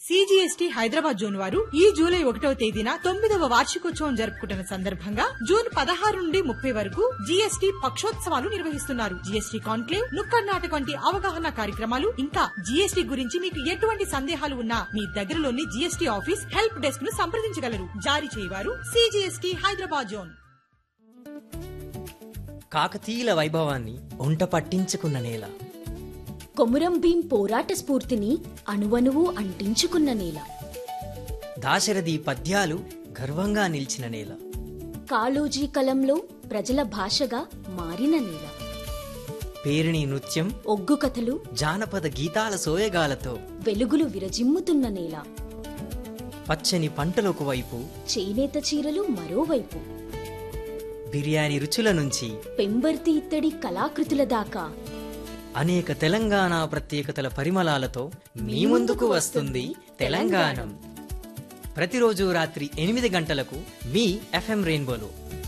CGST Hyderabad zone వారు ఈ July ఒకటవ తేదీన తొమ్మిదవ వార్షికోత్సవం జరుపుకుంటున్న సందర్భంగా జూన్ పదహారు నుండి ముప్పై వరకు జీఎస్టీ పక్షోత్సవాలు నిర్వహిస్తున్నారు జీఎస్టీ కాన్క్లేవ్ నుక్కడ్ నాటక్ వంటి అవగాహన కార్యక్రమాలు ఇంకా జీఎస్టీ గురించి మీకు ఎటువంటి సందేహాలు ఉన్నా మీ దగ్గరలోని జీఎస్టీ ఆఫీస్ హెల్ప్ డెస్క్ ను సంప్రదించగలరు జారీ చేయవారు సిజిఎస్టి హైదరాబాద్ జోన్ కాకతీయుల వైభవాన్ని ఒంట పట్టించుకున్న నేల కొమురం భీం పోరాట స్ఫూర్తిని అణువణువు అంటించుకున్న నేల దాశరథి పద్యాలు గర్వంగా నిలిచిన నేల కాళోజీ కలంలో ప్రజల భాషగా మారిన నేల పేరిణి నృత్యం ఒగ్గు కథలు జానపద గీతాల సోయగాలతో వెలుగులు విరజిమ్ముతున్న నేల పచ్చని పంటలొక వైపు చేనేత చీరలు మరోవైపు బిర్యానీ రుచుల నుంచి పెంబర్తి ఇత్తడి కళాకృతుల దాకా అనేక తెలంగాణ ప్రత్యేకతల పరిమళాలతో మీ ముందుకు వస్తుంది తెలంగాణం ప్రతిరోజు రాత్రి ఎనిమిది గంటలకు మీ ఎఫ్ఎం రెయిన్బోలో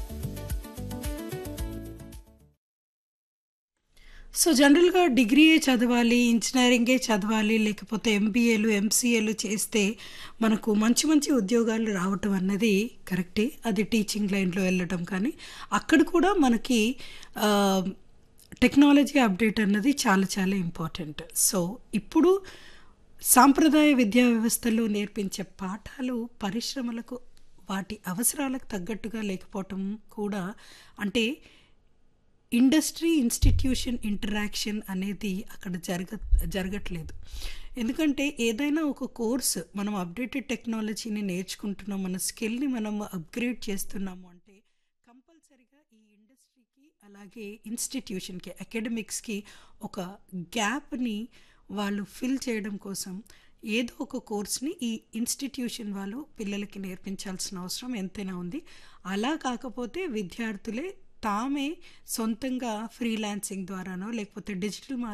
సో జనరల్గా డిగ్రీయే చదవాలి ఇంజనీరింగే చదవాలి లేకపోతే ఎంబీఏలు ఎంసీఏలు చేస్తే మనకు మంచి మంచి ఉద్యోగాలు రావటం అన్నది కరెక్టే అది టీచింగ్ లైన్లో వెళ్ళటం కానీ అక్కడ కూడా మనకి ఆ, టెక్నాలజీ అప్డేట్ అన్నది చాలా చాలా ఇంపార్టెంట్ సో ఇప్పుడు సాంప్రదాయ విద్యా వ్యవస్థలో నేర్పించే పాఠాలు పరిశ్రమలకు వాటి అవసరాలకు తగ్గట్టుగా లేకపోవటం కూడా అంటే ఇండస్ట్రీ ఇన్స్టిట్యూషన్ ఇంటరాక్షన్ అనేది అక్కడ జరగ జరగట్లేదు ఎందుకంటే ఏదైనా ఒక కోర్స్ మనం అప్డేటెడ్ టెక్నాలజీని నేర్చుకుంటున్నాం మన స్కిల్ని మనం అప్గ్రేడ్ చేస్తున్నాము అంటే కంపల్సరిగా ఈ ఇండస్ట్రీకి అలాగే ఇన్స్టిట్యూషన్కి అకాడమిక్స్కి ఒక గ్యాప్ని వాళ్ళు ఫిల్ చేయడం కోసం ఏదో ఒక కోర్స్ని ఈ ఇన్స్టిట్యూషన్ వాళ్ళు పిల్లలకి నేర్పించాల్సిన అవసరం ఎంతైనా ఉంది అలా కాకపోతే విద్యార్థులే తామే సొంతంగా ఫ్రీలాన్సింగ్ ద్వారానో లేకపోతే డిజిటల్